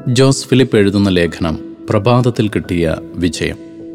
Jose Philip എഴുതുന്ന ലേഖനം പ്രഭാതത്തിൽ കിട്ടിയ വിജയം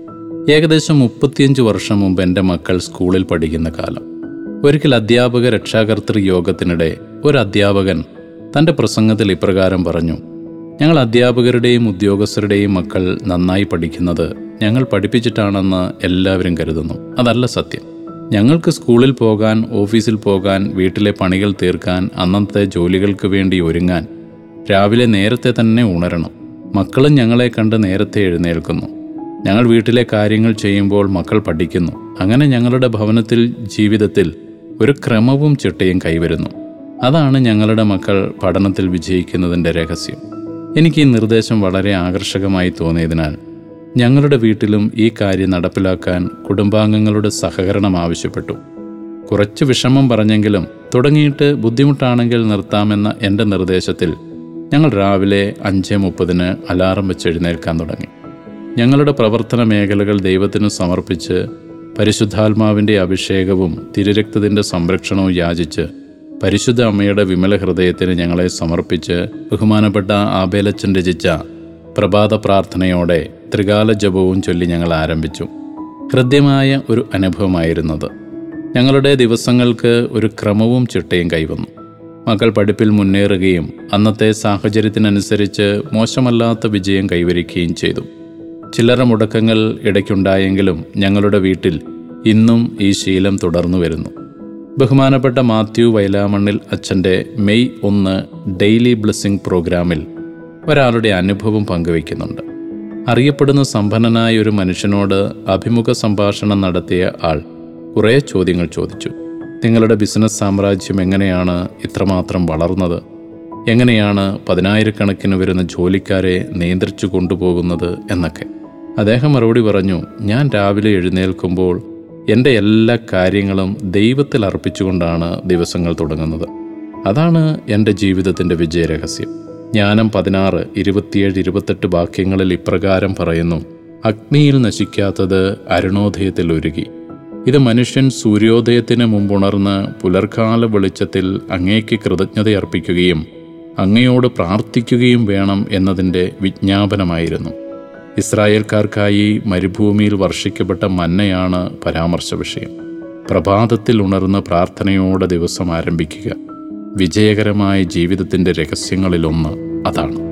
ഏകദേശം മുപ്പത്തിയഞ്ച് വർഷം മുമ്പ് എൻ്റെ മക്കൾ സ്കൂളിൽ പഠിക്കുന്ന കാലം ഒരിക്കൽ അധ്യാപക രക്ഷാകർതൃ യോഗത്തിനിടെ ഒരു അധ്യാപകൻ തൻ്റെ പ്രസംഗത്തിൽ ഇപ്രകാരം പറഞ്ഞു ഞങ്ങൾ അധ്യാപകരുടെയും ഉദ്യോഗസ്ഥരുടെയും മക്കൾ നന്നായി പഠിക്കുന്നത് ഞങ്ങൾ പഠിപ്പിച്ചിട്ടാണെന്ന് എല്ലാവരും കരുതുന്നു അതല്ല സത്യം ഞങ്ങൾക്ക് സ്കൂളിൽ പോകാൻ ഓഫീസിൽ പോകാൻ വീട്ടിലെ പണികൾ തീർക്കാൻ അന്നത്തെ ജോലികൾക്ക് വേണ്ടി ഒരുങ്ങാൻ രാവിലെ നേരത്തെ തന്നെ ഉണരണം മക്കളും ഞങ്ങളെ കണ്ട് നേരത്തെ എഴുന്നേൽക്കുന്നു ഞങ്ങൾ വീട്ടിലെ കാര്യങ്ങൾ ചെയ്യുമ്പോൾ മക്കൾ പഠിക്കുന്നു അങ്ങനെ ഞങ്ങളുടെ ഭവനത്തിൽ ജീവിതത്തിൽ ഒരു ക്രമവും ചിട്ടയും കൈവരുന്നു അതാണ് ഞങ്ങളുടെ മക്കൾ പഠനത്തിൽ വിജയിക്കുന്നതിൻ്റെ രഹസ്യം എനിക്ക് ഈ നിർദ്ദേശം വളരെ ആകർഷകമായി തോന്നിയതിനാൽ ഞങ്ങളുടെ വീട്ടിലും ഈ കാര്യം നടപ്പിലാക്കാൻ കുടുംബാംഗങ്ങളുടെ സഹകരണം ആവശ്യപ്പെട്ടു കുറച്ച് വിഷമം പറഞ്ഞെങ്കിലും തുടങ്ങിയിട്ട് ബുദ്ധിമുട്ടാണെങ്കിൽ നിർത്താമെന്ന എൻ്റെ നിർദ്ദേശത്തിൽ ഞങ്ങൾ രാവിലെ അഞ്ച് മുപ്പതിന് അലാറം വെച്ച് എഴുന്നേൽക്കാൻ തുടങ്ങി ഞങ്ങളുടെ പ്രവർത്തന മേഖലകൾ ദൈവത്തിന് സമർപ്പിച്ച് പരിശുദ്ധാത്മാവിൻ്റെ അഭിഷേകവും തിരുരക്തത്തിൻ്റെ സംരക്ഷണവും യാചിച്ച് പരിശുദ്ധ അമ്മയുടെ വിമല ഹൃദയത്തിന് ഞങ്ങളെ സമർപ്പിച്ച് ബഹുമാനപ്പെട്ട ആബേലച്ചൻ രചിച്ച പ്രഭാത പ്രാർത്ഥനയോടെ ത്രികാല ജപവും ചൊല്ലി ഞങ്ങൾ ആരംഭിച്ചു ഹൃദ്യമായ ഒരു അനുഭവമായിരുന്നത് ഞങ്ങളുടെ ദിവസങ്ങൾക്ക് ഒരു ക്രമവും ചിട്ടയും കൈവന്നു മക്കൾ പഠിപ്പിൽ മുന്നേറുകയും അന്നത്തെ സാഹചര്യത്തിനനുസരിച്ച് മോശമല്ലാത്ത വിജയം കൈവരിക്കുകയും ചെയ്തു ചില്ലറ മുടക്കങ്ങൾ ഇടയ്ക്കുണ്ടായെങ്കിലും ഞങ്ങളുടെ വീട്ടിൽ ഇന്നും ഈ ശീലം തുടർന്നു വരുന്നു ബഹുമാനപ്പെട്ട മാത്യു വയലാമണ്ണിൽ അച്ഛൻ്റെ മെയ് ഒന്ന് ഡെയിലി ബ്ലെസ്സിംഗ് പ്രോഗ്രാമിൽ ഒരാളുടെ അനുഭവം പങ്കുവയ്ക്കുന്നുണ്ട് അറിയപ്പെടുന്ന സമ്പന്നനായ ഒരു മനുഷ്യനോട് അഭിമുഖ സംഭാഷണം നടത്തിയ ആൾ കുറേ ചോദ്യങ്ങൾ ചോദിച്ചു നിങ്ങളുടെ ബിസിനസ് സാമ്രാജ്യം എങ്ങനെയാണ് ഇത്രമാത്രം വളർന്നത് എങ്ങനെയാണ് പതിനായിരക്കണക്കിന് വരുന്ന ജോലിക്കാരെ നിയന്ത്രിച്ചു കൊണ്ടുപോകുന്നത് എന്നൊക്കെ അദ്ദേഹം മറുപടി പറഞ്ഞു ഞാൻ രാവിലെ എഴുന്നേൽക്കുമ്പോൾ എൻ്റെ എല്ലാ കാര്യങ്ങളും ദൈവത്തിൽ അർപ്പിച്ചുകൊണ്ടാണ് ദിവസങ്ങൾ തുടങ്ങുന്നത് അതാണ് എൻ്റെ ജീവിതത്തിൻ്റെ വിജയരഹസ്യം ജ്ഞാനം പതിനാറ് ഇരുപത്തിയേഴ് ഇരുപത്തെട്ട് വാക്യങ്ങളിൽ ഇപ്രകാരം പറയുന്നു അഗ്നിയിൽ നശിക്കാത്തത് അരുണോദയത്തിൽ ഒരുകി ഇത് മനുഷ്യൻ സൂര്യോദയത്തിന് മുമ്പുണർന്ന് പുലർക്കാല വെളിച്ചത്തിൽ അങ്ങേക്ക് കൃതജ്ഞതയർപ്പിക്കുകയും അങ്ങയോട് പ്രാർത്ഥിക്കുകയും വേണം എന്നതിൻ്റെ വിജ്ഞാപനമായിരുന്നു ഇസ്രായേൽക്കാർക്കായി മരുഭൂമിയിൽ വർഷിക്കപ്പെട്ട മന്നയാണ് പരാമർശ വിഷയം പ്രഭാതത്തിൽ ഉണർന്ന് പ്രാർത്ഥനയോടെ ദിവസം ആരംഭിക്കുക വിജയകരമായ ജീവിതത്തിൻ്റെ രഹസ്യങ്ങളിലൊന്ന് അതാണ്